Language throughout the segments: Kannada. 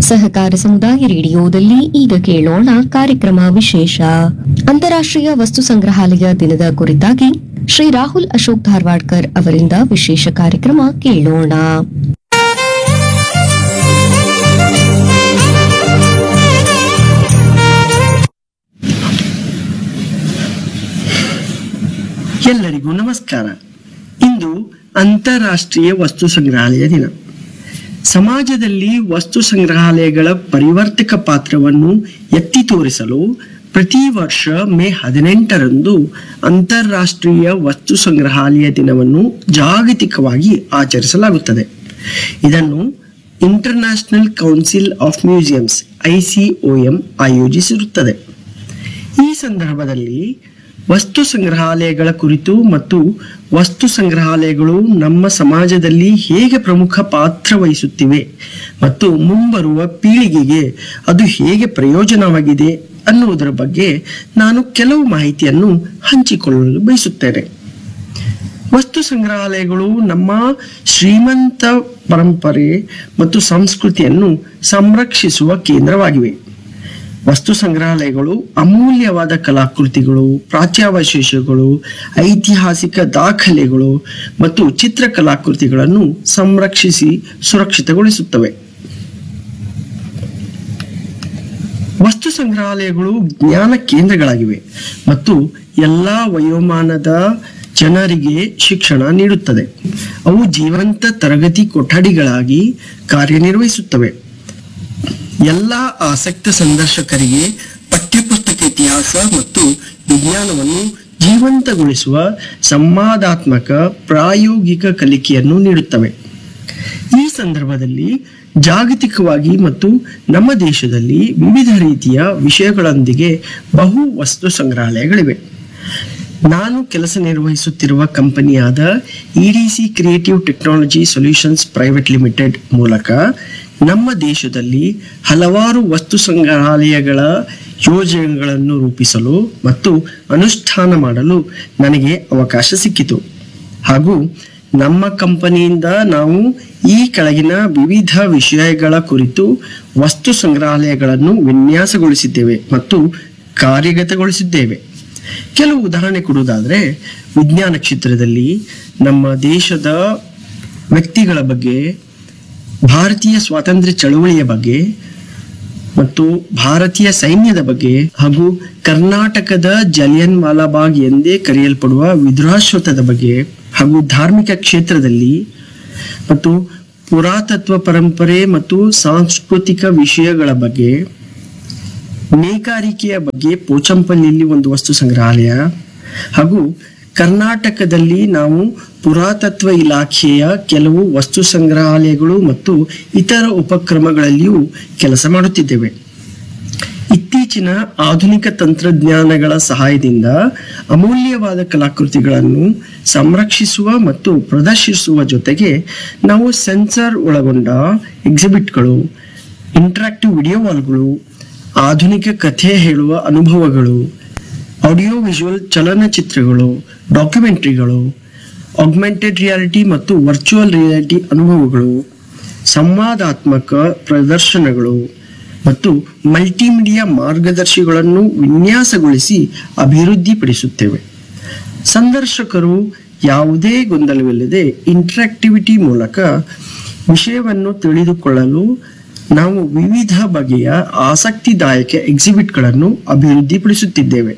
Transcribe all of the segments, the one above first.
ಸಹಕಾರ ಸಮುದಾಯ ರೇಡಿಯೋದಲ್ಲಿ ಈಗ ಕೇಳೋಣ ಕಾರ್ಯಕ್ರಮ ವಿಶೇಷ ಅಂತಾರಾಷ್ಟ್ರೀಯ ವಸ್ತು ಸಂಗ್ರಹಾಲಯ ದಿನದ ಕುರಿತಾಗಿ ಶ್ರೀ ರಾಹುಲ್ ಅಶೋಕ್ ಧಾರವಾಡ್ಕರ್ ಅವರಿಂದ ವಿಶೇಷ ಕಾರ್ಯಕ್ರಮ ಕೇಳೋಣ ಎಲ್ಲರಿಗೂ ನಮಸ್ಕಾರ ಇಂದು ಅಂತಾರಾಷ್ಟ್ರೀಯ ವಸ್ತು ಸಂಗ್ರಹಾಲಯ ದಿನ ಸಮಾಜದಲ್ಲಿ ವಸ್ತು ಸಂಗ್ರಹಾಲಯಗಳ ಪರಿವರ್ತಕ ಪಾತ್ರವನ್ನು ಎತ್ತಿ ತೋರಿಸಲು ಪ್ರತಿ ವರ್ಷ ಮೇ ಹದಿನೆಂಟರಂದು ಅಂತಾರಾಷ್ಟ್ರೀಯ ವಸ್ತು ಸಂಗ್ರಹಾಲಯ ದಿನವನ್ನು ಜಾಗತಿಕವಾಗಿ ಆಚರಿಸಲಾಗುತ್ತದೆ ಇದನ್ನು International Council of Museums ICOM ಆಯೋಜಿಸಿರುತ್ತದೆ ಈ ಸಂದರ್ಭದಲ್ಲಿ ವಸ್ತು ಸಂಗ್ರಹಾಲಯಗಳ ಕುರಿತು ಮತ್ತು ವಸ್ತು ಸಂಗ್ರಹಾಲಯಗಳು ನಮ್ಮ ಸಮಾಜದಲ್ಲಿ ಹೇಗೆ ಪ್ರಮುಖ ಪಾತ್ರ ವಹಿಸುತ್ತಿವೆ ಮತ್ತು ಮುಂಬರುವ ಪೀಳಿಗೆಗೆ ಅದು ಹೇಗೆ ಪ್ರಯೋಜನವಾಗಿದೆ ಅನ್ನುವುದರ ಬಗ್ಗೆ ನಾನು ಕೆಲವು ಮಾಹಿತಿಯನ್ನು ಹಂಚಿಕೊಳ್ಳಲು ಬಯಸುತ್ತೇನೆ ವಸ್ತು ಸಂಗ್ರಹಾಲಯಗಳು ನಮ್ಮ ಶ್ರೀಮಂತ ಪರಂಪರೆ ಮತ್ತು ಸಂಸ್ಕೃತಿಯನ್ನು ಸಂರಕ್ಷಿಸುವ ಕೇಂದ್ರವಾಗಿವೆ ವಸ್ತು ಸಂಗ್ರಹಾಲಯಗಳು ಅಮೂಲ್ಯವಾದ ಕಲಾಕೃತಿಗಳು ಪ್ರಾಚ್ಯಾವಶೇಷಗಳು ಐತಿಹಾಸಿಕ ದಾಖಲೆಗಳು ಮತ್ತು ಚಿತ್ರಕಲಾಕೃತಿಗಳನ್ನು ಸಂರಕ್ಷಿಸಿ ಸುರಕ್ಷಿತಗೊಳಿಸುತ್ತವೆ ವಸ್ತು ಸಂಗ್ರಹಾಲಯಗಳು ಜ್ಞಾನ ಕೇಂದ್ರಗಳಾಗಿವೆ ಮತ್ತು ಎಲ್ಲಾ ವಯೋಮಾನದ ಜನರಿಗೆ ಶಿಕ್ಷಣ ನೀಡುತ್ತದೆ ಅವು ಜೀವಂತ ತರಗತಿ ಕೊಠಡಿಗಳಾಗಿ ಕಾರ್ಯನಿರ್ವಹಿಸುತ್ತವೆ ಎಲ್ಲ ಆಸಕ್ತ ಸಂದರ್ಶಕರಿಗೆ ಪಠ್ಯಪುಸ್ತಕ ಇತಿಹಾಸ ಮತ್ತು ವಿಜ್ಞಾನವನ್ನು ಜೀವಂತಗೊಳಿಸುವ ಸಂವಾದಾತ್ಮಕ ಪ್ರಾಯೋಗಿಕ ಕಲಿಕೆಯನ್ನು ನೀಡುತ್ತವೆ ಈ ಸಂದರ್ಭದಲ್ಲಿ ಜಾಗತಿಕವಾಗಿ ಮತ್ತು ನಮ್ಮ ದೇಶದಲ್ಲಿ ವಿವಿಧ ರೀತಿಯ ವಿಷಯಗಳೊಂದಿಗೆ ಬಹು ವಸ್ತು ಸಂಗ್ರಹಾಲಯಗಳಿವೆ ನಾನು ಕೆಲಸ ನಿರ್ವಹಿಸುತ್ತಿರುವ ಕಂಪನಿಯಾದ EDC creative technology solutions private limited ಮೂಲಕ ನಮ್ಮ ದೇಶದಲ್ಲಿ ಹಲವಾರು ವಸ್ತು ಸಂಗ್ರಹಾಲಯಗಳ ಯೋಜನೆಗಳನ್ನು ರೂಪಿಸಲು ಮತ್ತು ಅನುಷ್ಠಾನ ಮಾಡಲು ನನಗೆ ಅವಕಾಶ ಸಿಕ್ಕಿತು ಹಾಗೂ ನಮ್ಮ ಕಂಪನಿಯಿಂದ ನಾವು ಈ ಕೆಳಗಿನ ವಿವಿಧ ವಿಷಯಗಳ ಕುರಿತು ವಸ್ತು ಸಂಗ್ರಹಾಲಯಗಳನ್ನು ವಿನ್ಯಾಸಗೊಳಿಸಿದ್ದೇವೆ ಮತ್ತು ಕಾರ್ಯಗತಗೊಳಿಸಿದ್ದೇವೆ ಕೆಲವು ಉದಾಹರಣೆ ಕೊಡುವುದಾದರೆ ವಿಜ್ಞಾನ ಕ್ಷೇತ್ರದಲ್ಲಿ ನಮ್ಮ ದೇಶದ ವ್ಯಕ್ತಿಗಳ ಬಗ್ಗೆ ಭಾರತೀಯ ಸ್ವಾತಂತ್ರ್ಯ ಚಳುವಳಿಯ ಬಗ್ಗೆ ಮತ್ತು ಭಾರತೀಯ ಸೈನ್ಯದ ಬಗ್ಗೆ ಹಾಗೂ ಕರ್ನಾಟಕದ ಜಲಿಯನ್ ವಾಲಾಬಾಗ್ ಎಂದೇ ಕರೆಯಲ್ಪಡುವ ವಿದ್ರಾಶ್ವತದ ಬಗ್ಗೆ ಹಾಗೂ ಧಾರ್ಮಿಕ ಕ್ಷೇತ್ರದಲ್ಲಿ ಮತ್ತು ಪುರಾತತ್ವ ಪರಂಪರೆ ಮತ್ತು ಸಾಂಸ್ಕೃತಿಕ ವಿಷಯಗಳ ಬಗ್ಗೆ ನೇಕಾರಿಕೆಯ ಬಗ್ಗೆ ಪೋಚಂಪಲ್ಲಿಯಲ್ಲಿ ಒಂದು ವಸ್ತು ಸಂಗ್ರಹಾಲಯ ಹಾಗೂ ಕರ್ನಾಟಕದಲ್ಲಿ ನಾವು ಪುರಾತತ್ವ ಇಲಾಖೆಯ ಕೆಲವು ವಸ್ತು ಸಂಗ್ರಹಾಲಯಗಳು ಮತ್ತು ಇತರ ಉಪಕ್ರಮಗಳಲ್ಲಿಯೂ ಕೆಲಸ ಮಾಡುತ್ತಿದ್ದೇವೆ ಇತ್ತೀಚಿನ ಆಧುನಿಕ ತಂತ್ರಜ್ಞಾನಗಳ ಸಹಾಯದಿಂದ ಅಮೂಲ್ಯವಾದ ಕಲಾಕೃತಿಗಳನ್ನು ಸಂರಕ್ಷಿಸುವ ಮತ್ತು ಪ್ರದರ್ಶಿಸುವ ಜೊತೆಗೆ ನಾವು ಸೆನ್ಸರ್ ಒಳಗೊಂಡ ಎಕ್ಸಿಬಿಟ್ಗಳು ಇಂಟ್ರಾಕ್ಟಿವ್ ವಿಡಿಯೋ ವಾಲ್ಗಳು ಆಧುನಿಕ ಕಥೆ ಹೇಳುವ ಅನುಭವಗಳು ಆಡಿಯೋ ವಿಜುವಲ್ ಚಲನಚಿತ್ರಗಳು ಡಾಕ್ಯುಮೆಂಟ್ರಿಗಳು ಆಗ್ಮೆಂಟೆಡ್ ರಿಯಾಲಿಟಿ ಮತ್ತು ವರ್ಚುವಲ್ ರಿಯಾಲಿಟಿ ಅನುಭವಗಳು ಸಂವಾದಾತ್ಮಕ ಪ್ರದರ್ಶನಗಳು ಮತ್ತು ಮಲ್ಟಿಮೀಡಿಯಾ ಮಾರ್ಗದರ್ಶಿಗಳನ್ನು ವಿನ್ಯಾಸಗೊಳಿಸಿ ಅಭಿವೃದ್ಧಿಪಡಿಸುತ್ತೇವೆ ಸಂದರ್ಶಕರು ಯಾವುದೇ ಗೊಂದಲವಿಲ್ಲದೆ ಇಂಟ್ರಾಕ್ಟಿವಿಟಿ ಮೂಲಕ ವಿಷಯವನ್ನು ತಿಳಿದುಕೊಳ್ಳಲು ನಾವು ವಿವಿಧ ಬಗೆಯ ಆಸಕ್ತಿದಾಯಕ ಎಕ್ಸಿಬಿಟ್ಗಳನ್ನು ಅಭಿವೃದ್ಧಿಪಡಿಸುತ್ತಿದ್ದೇವೆ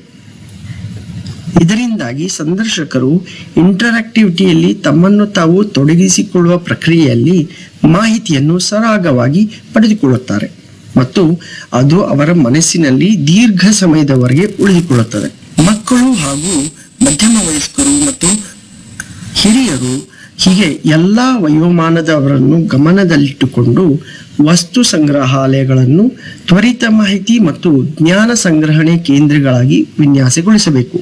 ಇದರಿಂದಾಗಿ ಸಂದರ್ಶಕರು ಇಂಟರಾಕ್ಟಿವಿಟಿಯಲ್ಲಿ ತಮ್ಮನ್ನು ತಾವು ತೊಡಗಿಸಿಕೊಳ್ಳುವ ಪ್ರಕ್ರಿಯೆಯಲ್ಲಿ ಮಾಹಿತಿಯನ್ನು ಸರಾಗವಾಗಿ ಪಡೆದುಕೊಳ್ಳುತ್ತಾರೆ ಮತ್ತು ಅದು ಅವರ ಮನಸ್ಸಿನಲ್ಲಿ ದೀರ್ಘ ಸಮಯದವರೆಗೆ ಉಳಿದುಕೊಳ್ಳುತ್ತದೆ ಮಕ್ಕಳು ಹಾಗೂ ಮಧ್ಯಮ ವಯಸ್ಕರು ಮತ್ತು ಹಿರಿಯರು ಹೀಗೆ ಎಲ್ಲ ವಯೋಮಾನದವರನ್ನು ಗಮನದಲ್ಲಿಟ್ಟುಕೊಂಡು ವಸ್ತು ಸಂಗ್ರಹಾಲಯಗಳನ್ನು ತ್ವರಿತ ಮಾಹಿತಿ ಮತ್ತು ಜ್ಞಾನ ಸಂಗ್ರಹಣೆ ಕೇಂದ್ರಗಳಾಗಿ ವಿನ್ಯಾಸಗೊಳಿಸಬೇಕು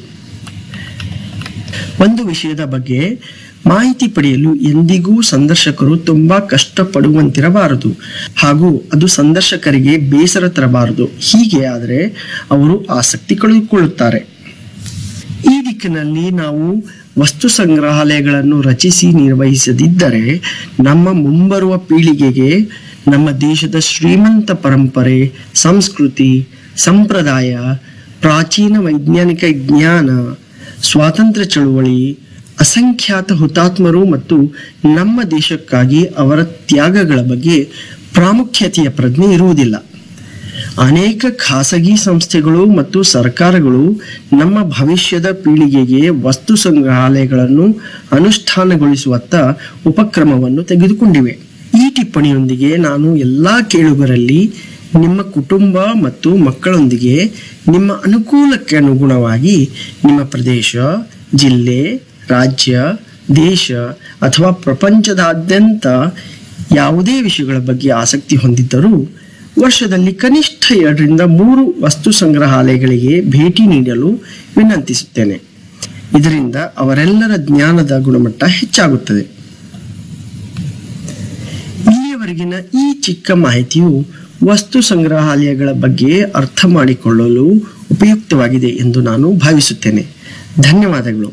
ಒಂದು ವಿಷಯದ ಬಗ್ಗೆ ಮಾಹಿತಿ ಪಡೆಯಲು ಎಂದಿಗೂ ಸಂದರ್ಶಕರು ತುಂಬಾ ಕಷ್ಟಪಡುವಂತಿರಬಾರದು ಹಾಗೂ ಅದು ಸಂದರ್ಶಕರಿಗೆ ಬೇಸರ ತರಬಾರದು ಹೀಗೆ ಆದರೆ ಅವರು ಆಸಕ್ತಿ ಕಳೆದುಕೊಳ್ಳುತ್ತಾರೆ ಈ ದಿಕ್ಕಿನಲ್ಲಿ ನಾವು ವಸ್ತು ಸಂಗ್ರಹಾಲಯಗಳನ್ನು ರಚಿಸಿ ನಿರ್ವಹಿಸದಿದ್ದರೆ ನಮ್ಮ ಮುಂಬರುವ ಪೀಳಿಗೆಗೆ ನಮ್ಮ ದೇಶದ ಶ್ರೀಮಂತ ಪರಂಪರೆ ಸಂಸ್ಕೃತಿ ಸಂಪ್ರದಾಯ ಪ್ರಾಚೀನ ವೈಜ್ಞಾನಿಕ ಜ್ಞಾನ ಸ್ವಾತಂತ್ರ್ಯ ಚಳುವಳಿ ಅಸಂಖ್ಯಾತ ಹುತಾತ್ಮರು ಮತ್ತು ನಮ್ಮ ದೇಶಕ್ಕಾಗಿ ಅವರ ತ್ಯಾಗಗಳ ಬಗ್ಗೆ ಪ್ರಾಮುಖ್ಯತೆಯ ಪ್ರಜ್ಞೆ ಇರುವುದಿಲ್ಲ ಅನೇಕ ಖಾಸಗಿ ಸಂಸ್ಥೆಗಳು ಮತ್ತು ಸರ್ಕಾರಗಳು ನಮ್ಮ ಭವಿಷ್ಯದ ಪೀಳಿಗೆಗೆ ವಸ್ತು ಸಂಗ್ರಹಾಲಯಗಳನ್ನು ಅನುಷ್ಠಾನಗೊಳಿಸುವತ್ತ ಉಪಕ್ರಮವನ್ನು ತೆಗೆದುಕೊಂಡಿವೆ ಈ ಟಿಪ್ಪಣಿಯೊಂದಿಗೆ ನಾನು ಎಲ್ಲಾ ಕೇಳುಗರಲ್ಲಿ ನಿಮ್ಮ ಕುಟುಂಬ ಮತ್ತು ಮಕ್ಕಳೊಂದಿಗೆ ನಿಮ್ಮ ಅನುಕೂಲಕ್ಕೆ ಅನುಗುಣವಾಗಿ ನಿಮ್ಮ ಪ್ರದೇಶ ಜಿಲ್ಲೆ ರಾಜ್ಯ ದೇಶ ಅಥವಾ ಪ್ರಪಂಚದಾದ್ಯಂತ ಯಾವುದೇ ವಿಷಯಗಳ ಬಗ್ಗೆ ಆಸಕ್ತಿ ಹೊಂದಿದ್ದರೂ ವರ್ಷದಲ್ಲಿ ಕನಿಷ್ಠ ಎರಡರಿಂದ ಮೂರು ವಸ್ತು ಸಂಗ್ರಹಾಲಯಗಳಿಗೆ ಭೇಟಿ ನೀಡಲು ವಿನಂತಿಸುತ್ತೇನೆ ಇದರಿಂದ ಅವರೆಲ್ಲರ ಜ್ಞಾನದ ಗುಣಮಟ್ಟ ಹೆಚ್ಚಾಗುತ್ತದೆ ಇಲ್ಲಿಯವರೆಗಿನ ಈ ಚಿಕ್ಕ ಮಾಹಿತಿಯು ವಸ್ತು ಸಂಗ್ರಹಾಲಯಗಳ ಬಗ್ಗೆ ಅರ್ಥ ಮಾಡಿಕೊಳ್ಳಲು ಉಪಯುಕ್ತವಾಗಿದೆ ಎಂದು ನಾನು ಭಾವಿಸುತ್ತೇನೆ ಧನ್ಯವಾದಗಳು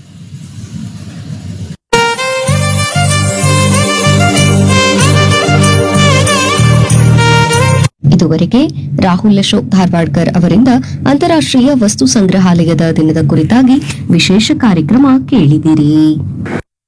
ಇದುವರೆಗೆ ರಾಹುಲ್ ಅಶೋಕ್ ಧಾರವಾಡ್ಕರ್ ಅವರಿಂದ ಅಂತಾರಾಷ್ಟ್ರೀಯ ವಸ್ತು ಸಂಗ್ರಹಾಲಯದ ದಿನದ ಕುರಿತಾಗಿ ವಿಶೇಷ ಕಾರ್ಯಕ್ರಮ ಕೇಳಿದಿರಿ